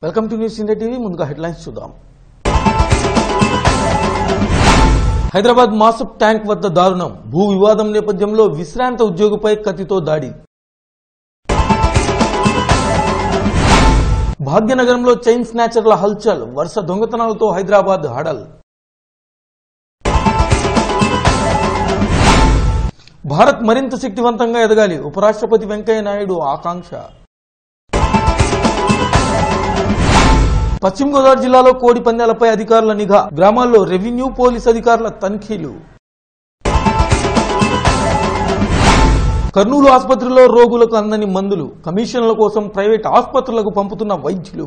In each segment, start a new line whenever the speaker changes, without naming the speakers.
welcome to news India TV ముందుగా headlines చూద్దాం Hyderabad మాసప్ tank వద్ద దారుణం భూ వివాదం నేపథ్యంలో విశ్రాంత ఉద్యోగిపై కత్తితో దాడి భాగ్యనగరంలో చైన్ స్నాచర్ల హల్చల్ వరుస దొంగతనాలతో హైదరాబాద్ హడల్ భారత్ మరింత శక్తివంతంగా ఎదగాలి ఉపరాష్ట్రపతి వెంకయ్య నాయుడు ఆకాంక్ష పశ్చిమ గోదావరి జిల్లాలో కోడి పందాలపై అధికారుల నిఘా గ్రామాల్లో రెవెన్యూ పోలీస్ అధికారుల తనిఖీలు కర్నూలు ఆసుపత్రిలో రోగులకు అందని మందులు కమిషన్ల కోసం ప్రైవేట్ ఆసుపత్రులకు పంపుతున్న వైద్యులు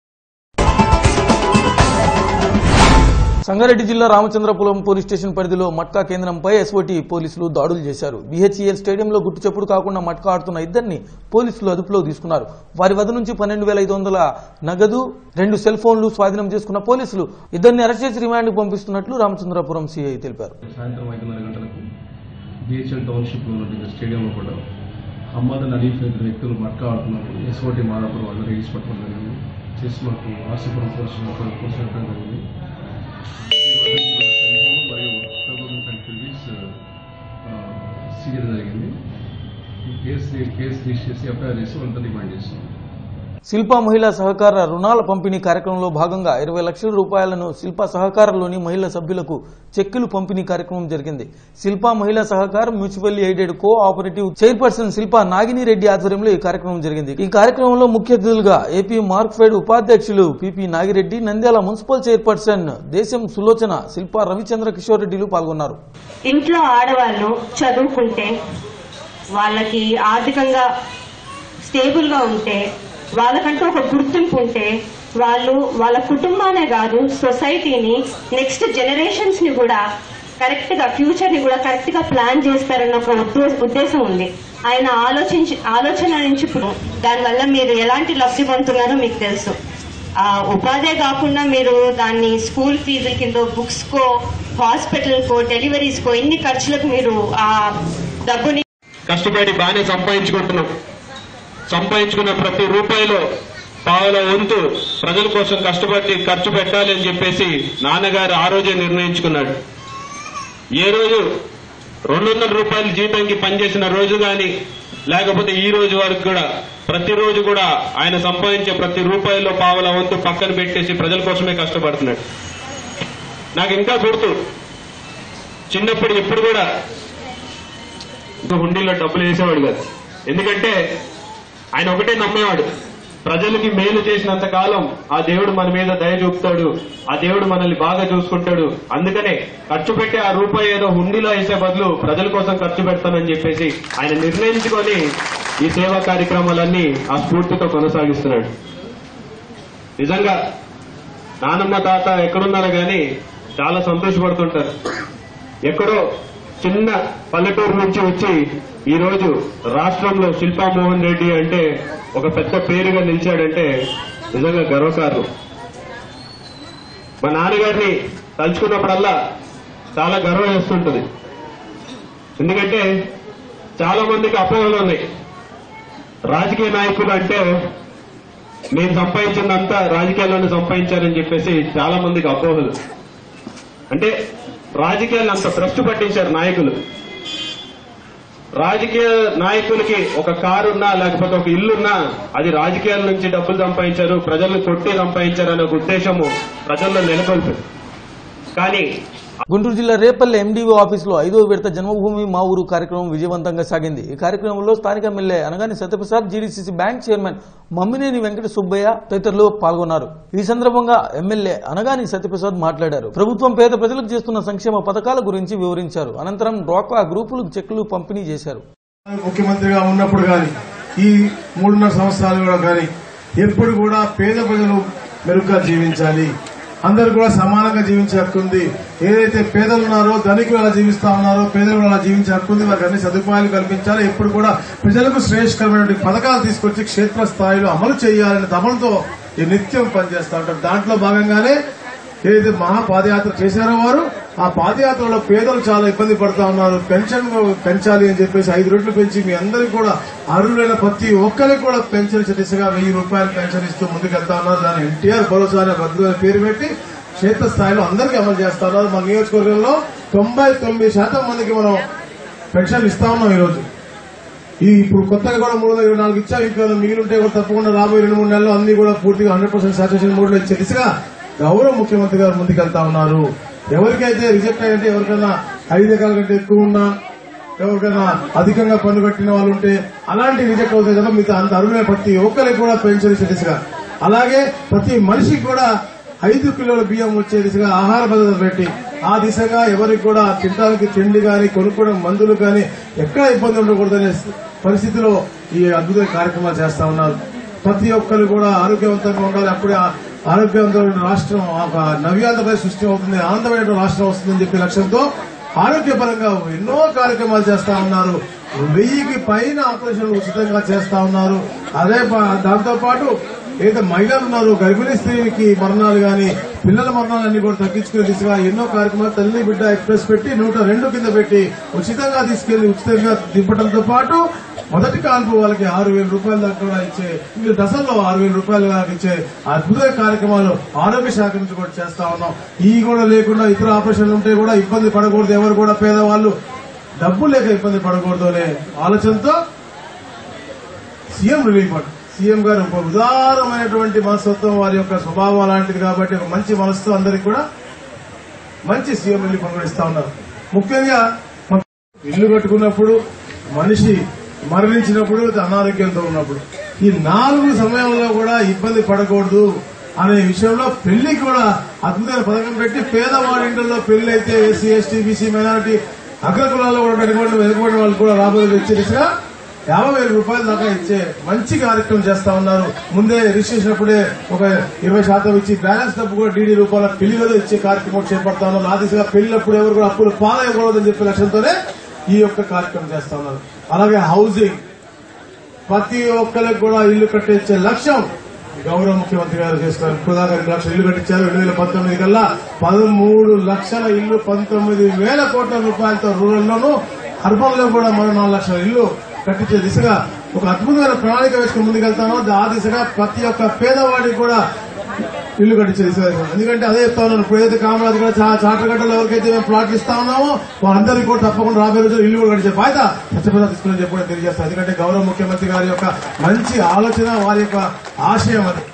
సంగారెడ్డి జిల్లా రామచంద్రపురం పోలీస్ స్టేషన్ పరిధిలో మట్కా కేంద్రంపై ఎస్ఓటీ పోలీసులు దాడులు చేశారు బీహెచ్ఈఎల్ స్టేడియంలో గుట్టు చప్పుడు కాకుండా మట్కా ఆడుతున్న ఇద్దరిని పోలీసులు అదుపులో తీసుకున్నారు వారి వద్ద నుంచి పన్నెండు వేల ఐదు వందల నగదు రెండు సెల్ ఫోన్లు స్వాధీనం చేసుకున్న పోలీసులు ఇద్దరిని అరెస్ట్ చేసి రిమాండ్ పంపిస్తున్నట్లు రామచంద్రపురం సిఐ తెలిపారు
సాయంత్రం ఐదున్నర గంటలకు బిహెచ్ఎల్ టౌన్షిప్లో ఉన్నటువంటి స్టేడియంలో కూడా హమ్మద్ అండ్ అలీఫ్ ఇద్దరు వ్యక్తులు మట్కా ఆడుతున్నారు ఎస్ఓటి మాదాపూర్ వాళ్ళు రిలీజ్ పట్టడం జరిగింది చేసి మాకు ఆర్సీపురం పోలీసు పోలీసు పెట్టడం జరిగింది ఈ వద్ద మరియు థౌసండ్ అండ్ రూపీస్ సీజర్ జరిగింది ఈ కేసు కేసు రిజిస్టర్ చేసి ఎఫ్ఐఆర్ చేసి వాళ్ళతో డిమాండ్ చేస్తాం
శిల్పా మహిళా సహకార రుణాల పంపిణీ కార్యక్రమంలో భాగంగా ఇరవై లక్షల రూపాయలను శిల్పా సహకారంలోని మహిళా సభ్యులకు చెక్కులు పంపిణీ కార్యక్రమం జరిగింది Shilpa Mahila Sahakaram mutually aided cooperative chairperson Shilpa Nagini Reddy ఆధ్వర్యంలో ఈ కార్యక్రమం జరిగింది ఈ కార్యక్రమంలో ముఖ్య అతిథులుగా ఏపీ మార్క్ఫెడ్ ఉపాధ్యక్షులు PP Nagireddy Nandyal municipal chairperson Desham Sulochana Shilpa Ravichandra Kishore రెడ్డిలు పాల్గొన్నారు
ఇంట్లో ఆడవాళ్ళు చదువుకుంటే వాళ్ళకి ఆర్థికంగా స్టేబుల్ గా ఉంటే వాళ్ళకంటూ ఒక గుర్తింపు ఉంటే వాళ్ళు వాళ్ళ కుటుంబానే కాదు సొసైటీని నెక్స్ట్ జనరేషన్స్ ని కూడా కరెక్ట్ గా ఫ్యూచర్ ని కూడా కరెక్ట్ గా ప్లాన్ చేస్తారన్న ఒక ఉద్దే- ఉద్దేశం ఉంది ఆయన ఆలోచించి ఆలోచన నుంచి ఇప్పుడు దానివల్ల మీరు ఎలాంటి లబ్ధి పొందుతున్నారో మీకు తెలుసు ఆ ఉపాధే కాకుండా మీరు దాన్ని స్కూల్ ఫీజుల కింద బుక్స్ కో హాస్పిటల్ కో డెలివరీస్ కో ఎన్ని ఖర్చులకు మీరు ఆ డబ్బుని
కష్టపడి బాగానే సంపాదించుకుంటున్నాం సంపాదించుకున్న ప్రతి రూపాయిలో పావుల వంతు ప్రజల కోసం కష్టపడి ఖర్చు పెట్టాలి అని చెప్పేసి నాన్నగారు ఆ రోజే నిర్ణయించుకున్నాడు ఏ రోజు రెండు వందల రూపాయల జీతంకి పనిచేసిన రోజు గాని లేకపోతే ఈ రోజు వరకు కూడా ప్రతిరోజు కూడా ఆయన సంపాదించే ప్రతి రూపాయిలో పావుల వంతు పక్కన పెట్టేసి ప్రజల కోసమే కష్టపడుతున్నాడు నాకు ఇంకా గుర్తు చిన్నప్పుడు ఎప్పుడు కూడా ఇంకా హుండీలో డబ్బులు వేసేవాడు కాదు ఎందుకంటే ఆయన ఒకటే నమ్మేవాడు ప్రజలకి మేలు చేసినంత కాలం ఆ దేవుడు మన మీద దయ చూపుతాడు ఆ దేవుడు మనల్ని బాగా చూసుకుంటాడు అందుకనే ఖర్చు పెట్టే ఆ రూపాయి ఏదో హుండీలో వేసే బదులు ప్రజల కోసం ఖర్చు పెడతానని చెప్పేసి ఆయన నిర్ణయించుకొని ఈ సేవా కార్యక్రమాలన్నీ ఆ స్ఫూర్తితో కొనసాగిస్తున్నాడు నిజంగా నానమ్మ తాత ఎక్కడున్నారో గాని చాలా సంతోషపడుతుంటారు ఎక్కడో చిన్న పల్లెటూరు నుంచి వచ్చి ఈ రోజు రాష్ట్రంలో శిల్పా మోహన్ రెడ్డి అంటే ఒక పెద్ద పేరుగా నిలిచాడంటే నిజంగా గర్వకారణం మా నాన్నగారిని తలుచుకున్నప్పుడల్లా చాలా గర్వం వేస్తుంటది ఎందుకంటే చాలా మందికి అపోహలు ఉన్నాయి రాజకీయ నాయకులు అంటే నేను సంపాదించిందంతా రాజకీయాల్లోనే సంపాదించారని చెప్పేసి చాలా మందికి అపోహలు అంటే రాజకీయాలను అంత భ్రష్టు పట్టించారు నాయకులు రాజకీయ నాయకులకి ఒక కారు ఉన్నా లేకపోతే ఒక ఇల్లున్నా అది రాజకీయాల నుంచి డబ్బులు సంపాదించారు ప్రజలను కొట్టి సంపాదించారు అనే ఒక ఉద్దేశము ప్రజల్లో నెలకొల్పారు కానీ
గుంటూరు జిల్లా రేపల్లె ఎండీఓ ఆఫీసులో ఐదో విడత జన్మభూమి మా ఊరు కార్యక్రమం విజయవంతంగా సాగింది ఈ కార్యక్రమంలో స్థానిక MLA Anagani Satyaprasad GDCC bank chairman Mammineni Venkata Subbaiah తదితరులు పాల్గొన్నారు ఈ సందర్భంగా ఎమ్మెల్యే అనగాని సత్యప్రసాద్ మాట్లాడారు ప్రభుత్వం పేద ప్రజలకు చేస్తున్న సంక్షేమ పథకాల గురించి వివరించారు అనంతరం డ్వాక్రా గ్రూపులకు చెక్కులు పంపిణీ చేశారు
ముఖ్యమంత్రిగా ఉన్నప్పుడు కానీ ఈ మూడున్నర సంవత్సరాలు కూడా కానీ ఎప్పుడు కూడా పేద ప్రజలు మెరుగ్గా జీవించాలి అందరూ కూడా సమానంగా జీవించే హక్కు ఉంది ఏదైతే పేదలు ఉన్నారో ధనికులు అలా జీవిస్తా ఉన్నారో పేదలు అలా జీవించే హక్కు ఉంది వారికి అన్ని సదుపాయాలు కల్పించాలి ఎప్పుడు కూడా ప్రజలకు శ్రేష్కరమైనటువంటి పథకాలు తీసుకొచ్చి క్షేత్ర స్థాయిలో అమలు చేయాలనే తపనతో ఈ నిత్యం పనిచేస్తా ఉంటారు దాంట్లో భాగంగానే ఏదైతే మహా పాదయాత్ర చేశారో వారు ఆ పాదయాత్రలో పేదలు చాలా ఇబ్బంది పడతా ఉన్నారు పెన్షన్ పెంచాలి అని చెప్పేసి ఐదు రెట్లు పెంచి మీ అందరికీ కూడా అర్హులైన ప్రతి ఒక్కరికి కూడా పెన్షన్ ఇచ్చే దిశగా వెయ్యి రూపాయలు పెన్షన్ ఇస్తూ ముందుకెళ్తా ఉన్నారు దాని ఎన్టీఆర్ భరోసా అనే భద్రమైన పేరు పెట్టి క్షేత్ర స్థాయిలో అందరికీ అమలు చేస్తా ఉన్నారు మన నియోజకవర్గంలో తొంభై తొమ్మిది శాతం మందికి మనం పెన్షన్ ఇస్తా ఉన్నాం ఈ రోజు ఈ ఇప్పుడు కొత్తగా కూడా మూడు వందల ఇరవై నాలుగు ఇచ్చాం ఇంకా మిగిలింటే కూడా తప్పకుండా రాబోయే రెండు మూడు నెలల్లో అన్ని కూడా పూర్తిగా హండ్రెడ్ పర్సెంట్ సాచురేషన్ మూడు ఇచ్చే దిశగా గౌరవ ముఖ్యమంత్రి గారు ముందుకెళ్తా ఉన్నారు ఎవరికైతే రిజెక్ట్ అయ్యంటే ఎవరికైనా ఐదు ఎకరాల కంటే ఎక్కువ ఉన్నా ఎవరికైనా అధికంగా పన్ను కట్టిన వాళ్ళు ఉంటే అలాంటి రిజెక్ట్ అవుతాయి కదా మీకు అంత అరుణమైన ప్రతి ఒక్కరికి కూడా పెన్షన్ ఇచ్చే దిశగా అలాగే ప్రతి మనిషికి కూడా ఐదు కిలోల బియ్యం వచ్చే దిశగా ఆహార భద్రత పెట్టి ఆ దిశగా ఎవరికి కూడా తినడానికి తిండి గాని కొనుక్కోవడం మందులు గాని ఎక్కడ ఇబ్బంది ఉండకూడదనే పరిస్థితిలో ఈ అద్భుతమైన కార్యక్రమాలు చేస్తా ఉన్నారు ప్రతి ఒక్కరు కూడా ఆరోగ్యవంతంగా ఉండాలి అప్పుడే ఆ ఆరోగ్యవంతమైన రాష్ట్రం ఒక నవ్యాంధ్రప్రదేశ్ సృష్టి అవుతుంది ఆనందమైన రాష్ట్రం వస్తుందని చెప్పే లక్ష్యంతో ఆరోగ్యపరంగా ఎన్నో కార్యక్రమాలు చేస్తా ఉన్నారు వెయ్యికి పైన ఆపరేషన్లు ఉచితంగా చేస్తా ఉన్నారు అదే ప- దాంతో పాటు ఏదైతే మహిళలు ఉన్నారు గర్భిణీ స్త్రీకి మరణాలు గాని పిల్లల మరణాలన్నీ కూడా తగ్గించుకునే దిశగా ఎన్నో కార్యక్రమాలు తల్లి బిడ్డ ఎక్స్ప్రెస్ పెట్టి నూట రెండు కింద పెట్టి ఉచితంగా తీసుకెళ్లి ఉచితంగా దింపడంతో పాటు మొదటి కాల్పు వాళ్ళకి ఆరు వేల రూపాయల దాకా కూడా ఇచ్చే ఈ దశల్లో ఆరు వేల రూపాయలు దాకా ఇచ్చే అద్భుతమైన కార్యక్రమాలు ఆరోగ్య శాఖ నుంచి కూడా చేస్తా ఉన్నాం ఈ కూడా లేకుండా ఇతర ఆపరేషన్లు ఉంటే కూడా ఇబ్బంది పడకూడదు ఎవరు కూడా పేదవాళ్ళు డబ్బు లేక ఇబ్బంది పడకూడదు అనే ఆలోచనతో సీఎం రిలీఫ్ ఫండ్ సీఎం గారు ఒక ఉదారమైనటువంటి మనస్తత్వం వారి యొక్క స్వభావం అలాంటిది కాబట్టి ఒక మంచి మనసుతో అందరికి కూడా మంచి సీఎం రిలీఫ్ ఫండ్ కూడా ఇస్తా ఉన్నారు ముఖ్యంగా మన ఇల్లు కట్టుకున్నప్పుడు మనిషి మరణించినప్పుడు అనారోగ్యంతో ఉన్నప్పుడు ఈ నాలుగు సమయంలో కూడా ఇబ్బంది పడకూడదు అనే విషయంలో పెళ్లి కూడా అద్భుతమైన పథకం పెట్టి పేదవాడింట్లో పెళ్లి అయితే ఎస్సీ ఎస్టీ బీసీ మైనారిటీ అగ్రకులాల్లో కూడా వెనుకబడిన వెనుకబడిన వాళ్ళు కూడా రాబోయే వచ్చే దిశగా యాభై వేల రూపాయల దాకా ఇచ్చే మంచి కార్యక్రమం చేస్తా ఉన్నారు ముందే రిజిస్ట్రేషన్ అప్పుడే ఒక ఇరవై శాతం ఇచ్చి బ్యాలెన్స్ డబ్బు కూడా డీడీ రూపాయల పెళ్లిలో ఇచ్చే కార్యక్రమం చేపడతా ఉన్నారు ఆ దిశగా పెళ్లినప్పుడు ఎవరు కూడా అప్పులు పాలయ్యకూడదని చెప్పే లక్ష్యంతోనే ఈ యొక్క కార్యక్రమం చేస్తా ఉన్నారు అలాగే హౌసింగ్ ప్రతి ఒక్కరికి కూడా ఇల్లు కట్టించే లక్ష్యం గౌరవ ముఖ్యమంత్రి గారు చేస్తున్నారు ఇప్పుడు దాకా రెండు లక్షల ఇల్లు కట్టించారు రెండు వేల పంతొమ్మిది కల్లా పదమూడు లక్షల ఇల్లు పంతొమ్మిది వేల కోట్ల రూపాయలతో రూరల్ లోను అర్బన్ లో కూడా మరో నాలుగు లక్షల ఇల్లు కట్టించే దిశగా ఒక అద్భుతమైన ప్రణాళిక వేసుకుని ముందుకెళ్తాము ఆ దిశగా ప్రతి ఒక్క పేదవాడికి కూడా ఇల్లు కట్టించే దిశగా ఎందుకంటే అదే చెప్తా ఉన్నాను ఇప్పుడు ఏదైతే కామరాజు కూడా చా- చాటగడ్డలో ఎవరికైతే మేము ప్లాట్లు ఇస్తా ఉన్నామో వాళ్ళందరికీ కూడా తప్పకుండా రాబోయే రోజులు ఇల్లు కూడా కట్టించే బాధ్యత ఖచ్చితంగా తీసుకుని చెప్పి కూడా తెలియజేస్తాను ఎందుకంటే గౌరవ ముఖ్యమంత్రి గారి యొక్క మంచి ఆలోచన వారి యొక్క ఆశయం అది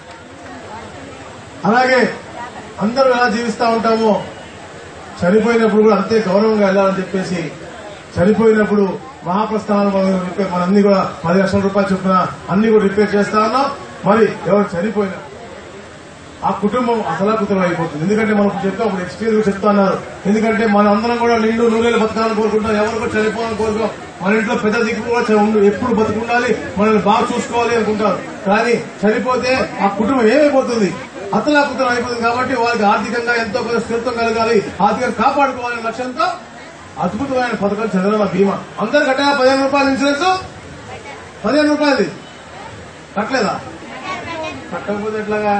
అలాగే అందరూ ఎలా జీవిస్తా ఉంటామో చనిపోయినప్పుడు కూడా అంతే గౌరవంగా వెళ్ళాలని చెప్పేసి చనిపోయినప్పుడు మహాప్రస్థానం మన అన్ని కూడా పది లక్షల రూపాయలు చొప్పున అన్ని కూడా రిపేర్ చేస్తా ఉన్నాం మరి ఎవరు చనిపోయినా ఆ కుటుంబం అసలా కుటుంబం అయిపోతుంది ఎందుకంటే మనం చెప్తాం ఇప్పుడు ఎక్స్పీరియన్స్ చెప్తా ఉన్నారు ఎందుకంటే మన అందరం కూడా నిండు నూనెలు బతకాలని కోరుకుంటాం ఎవరు కూడా చనిపోవాలని కోరుకోం మన ఇంట్లో పెద్ద దిక్కు కూడా చ- ఉండు- ఎప్పుడు బతుకుండాలి మనల్ని బాగా చూసుకోవాలి అనుకుంటారు కానీ చనిపోతే ఆ కుటుంబం ఏమైపోతుంది అతలా కుటుంబం అయిపోతుంది కాబట్టి వాళ్ళకి ఆర్థికంగా ఎంతో కొంత స్థిరత్వం కలగాలి ఆర్థికంగా కాపాడుకోవాలనే లక్ష్యంతో అద్భుతమైన పథకం చంద్రబాబు బీమా అందరు కట్టా పదిహేను రూపాయల ఇన్సూరెన్స్ పదిహేను రూపాయలది కట్టలేదా కట్టకపోతే ఎట్లాగా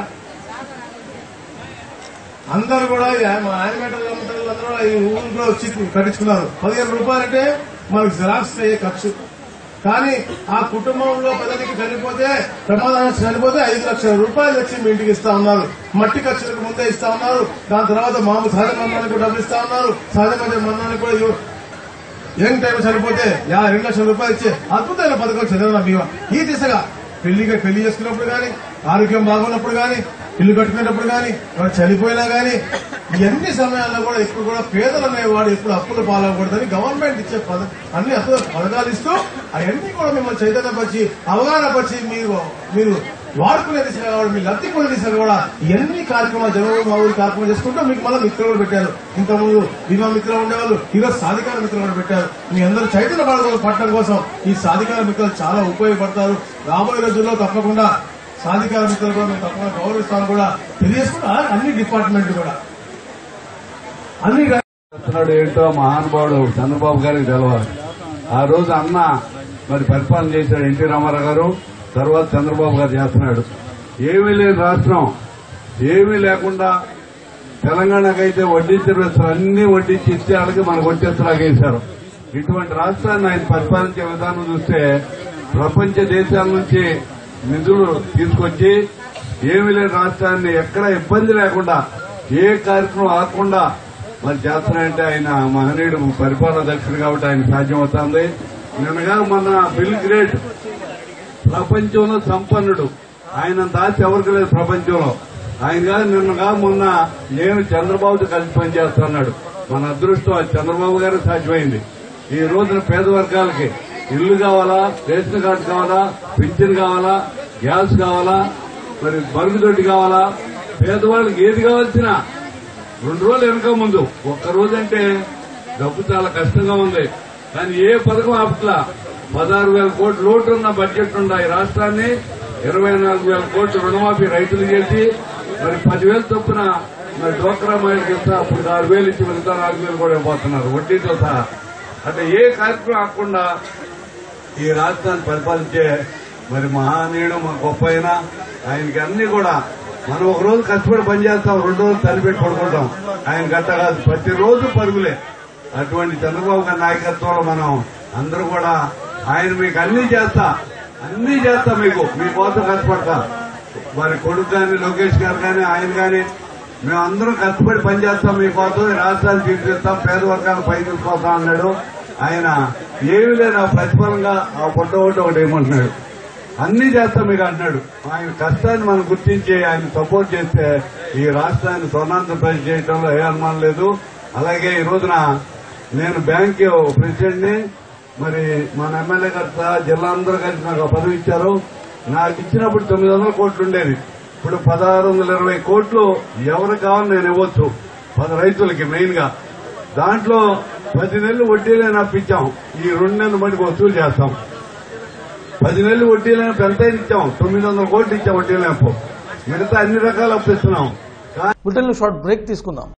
అందరూ కూడా ఈ మా యానిమేటర్ అందరూ ఈ ఊరు కూడా వచ్చి కట్టించుకున్నారు పదిహేను రూపాయలు అంటే మనకు జిరాక్స్ అయ్యే ఖర్చు కానీ ఆ కుటుంబంలో పెద్దదికి చనిపోతే ప్రమాదం చనిపోతే ఐదు లక్షల రూపాయలు తెచ్చి మీ ఇంటికి ఇస్తా ఉన్నారు మట్టి ఖర్చులకు ముందే ఇస్తా ఉన్నారు దాని తర్వాత మామూలు సహజ మరణానికి కూడా డబ్బులు ఇస్తా ఉన్నారు సహజ మరణానికి కూడా ఇవ్వ- యంగ్ టైం చనిపోతే యా రెండు లక్షల రూపాయలు ఇచ్చే అద్భుతమైన పథకం చంద్రబాబు బీమా ఈ దిశగా పెళ్లిగా పెళ్లి చేసుకున్నప్పుడు గాని ఆరోగ్యం బాగున్నప్పుడు గాని ఇల్లు కట్టుకునేటప్పుడు గాని ఎవరు చనిపోయినా గాని ఇవన్నీ సమయాల్లో కూడా ఇప్పుడు కూడా పేదలు అనేవాడు ఎప్పుడు అప్పులు పాలకూడదని గవర్నమెంట్ ఇచ్చే పథ అన్ని అసలు పథకాలు ఇస్తూ అవన్నీ కూడా మిమ్మల్ని చైతన్యపరిచి అవగాహనపరిచి మీరు మీరు వాడుకునే దిశగా కూడా మీ లబ్ధి పొందే దిశగా కూడా ఎన్ని కార్యక్రమాలు జగన్ మా ఊరి కార్యక్రమం చేసుకుంటూ మీకు మళ్ళీ మిత్రులు కూడా పెట్టారు ఇంతకుముందు బీమా మిత్రులు ఉండేవాళ్ళు ఈరోజు సాధికార మిత్రులు కూడా పెట్టారు మీ అందరూ చైతన్య పడగ పట్టడం కోసం ఈ సాధికార మిత్రులు చాలా ఉపయోగపడతారు రాబోయే రోజుల్లో తప్పకుండా సాధికార మిత్రులు కూడా మేము తప్పకుండా గౌరవిస్తాను కూడా తెలియజేసుకున్నా అన్ని డిపార్ట్మెంట్ కూడా అన్ని
చేస్తున్నాడు ఏంటో మహానుభావుడు చంద్రబాబు గారికి తెలవాలి ఆ రోజు అన్న మరి పరిపాలన చేశాడు ఎన్టీ రామారావు గారు తర్వాత చంద్రబాబు గారు చేస్తున్నాడు ఏమీ లేని రాష్ట్రం ఏమీ లేకుండా తెలంగాణకైతే వడ్డించిన వ్యవస్థలు అన్ని వడ్డించి ఇస్తే వాళ్ళకి మనకు వచ్చేసలాగేశారు ఇటువంటి రాష్ట్రాన్ని ఆయన పరిపాలించే విధానం చూస్తే ప్రపంచ దేశాల నుంచి నిధులు తీసుకొచ్చి ఏమీ లేని రాష్ట్రాన్ని ఎక్కడ ఇబ్బంది లేకుండా ఏ కార్యక్రమం ఆకుండా మరి చేస్తున్నాయంటే ఆయన మహనీయుడు పరిపాలన దక్షుడు కాబట్టి ఆయన సాధ్యమవుతుంది నిన్నగా మన బిల్ గ్రేట్ ప్రపంచంలో సంపన్నుడు ఆయన దాచి ఎవరికి లేదు ప్రపంచంలో ఆయన కాదు నిన్నగా మొన్న నేను చంద్రబాబుతో కలిసి పనిచేస్తున్నాడు మన అదృష్టం అది చంద్రబాబు గారు సాధ్యమైంది ఈ రోజున పేద వర్గాలకి ఇల్లు కావాలా రేషన్ కార్డు కావాలా పింఛన్ కావాలా గ్యాస్ కావాలా మరి మరుగుదొడ్డి కావాలా పేదవాళ్ళకి ఏది కావాల్సినా రెండు రోజులు వెనక ముందు ఒక్క రోజు అంటే డబ్బు చాలా కష్టంగా ఉంది కానీ ఏ పథకం ఆపట్లా పదహారు వేల కోట్ల లోటు ఉన్న బడ్జెట్ ఉన్న ఈ రాష్ట్రాన్ని ఇరవై నాలుగు వేల కోట్లు రుణమాఫీ రైతులు చేసి మరి పదివేలు చొప్పున మరి డోక్రా మహిళకి ఇస్తా అప్పుడు ఆరు వేలు ఇచ్చి మిగతా నాలుగు వేలు కూడా ఇవ్వబోతున్నారు వడ్డీతో సహా అంటే ఏ కార్యక్రమం ఆకుండా ఈ రాష్ట్రాన్ని పరిపాలించే మరి మహానీయుడు మా గొప్ప ఆయన ఆయనకి అన్ని కూడా మనం ఒక రోజు కష్టపడి పనిచేస్తాం రెండు రోజులు తలిపెట్టి పడుకుంటాం ఆయన గట్ట కాదు ప్రతిరోజు పరుగులే అటువంటి చంద్రబాబు గారి నాయకత్వంలో మనం అందరూ కూడా ఆయన మీకు అన్ని చేస్తా అన్ని చేస్తా మీకు మీకోసం కష్టపడతా వారి కొడుకు కానీ లోకేష్ గారు కానీ ఆయన కానీ మేమందరం కష్టపడి పనిచేస్తాం మీకోసం ఈ రాష్ట్రాన్ని తీర్చిస్తాం పేద వర్గాలను పై తీసుకొస్తాం అన్నాడు ఆయన ఏమీ లేదు ఆ ప్రతిఫలంగా ఆ పొట్ట ఒకటి ఒకటి ఏమంటున్నాడు అన్ని చేస్తాం మీకు అంటున్నాడు ఆయన కష్టాన్ని మనం గుర్తించి ఆయన సపోర్ట్ చేస్తే ఈ రాష్ట్రాన్ని స్వర్ణాంధ్రప్రదేశ్ చేయడంలో ఏ అనుమానం లేదు అలాగే ఈ రోజున నేను బ్యాంక్ ప్రెసిడెంట్ ని మరి మన ఎమ్మెల్యే గారు సహా జిల్లా అందరూ కలిసి నాకు ఆ పదవి ఇచ్చారు నాకు ఇచ్చినప్పుడు తొమ్మిది వందల కోట్లు ఉండేది ఇప్పుడు పదహారు వందల ఇరవై కోట్లు ఎవరికి కావాలి నేను ఇవ్వచ్చు పది రైతులకి మెయిన్ గా దాంట్లో పది నెలలు వడ్డీలైనా అప్పించాం ఈ రెండు నెలలు మళ్ళీ వసూలు చేస్తాం పది నెలలు వడ్డీలైన ఎంత ఇచ్చాం తొమ్మిది వందల కోట్లు ఇచ్చాం వడ్డీలైన మిగతా అన్ని రకాలు అప్పిస్తున్నాం
బులెటిన్లో షార్ట్ బ్రేక్ తీసుకుందాం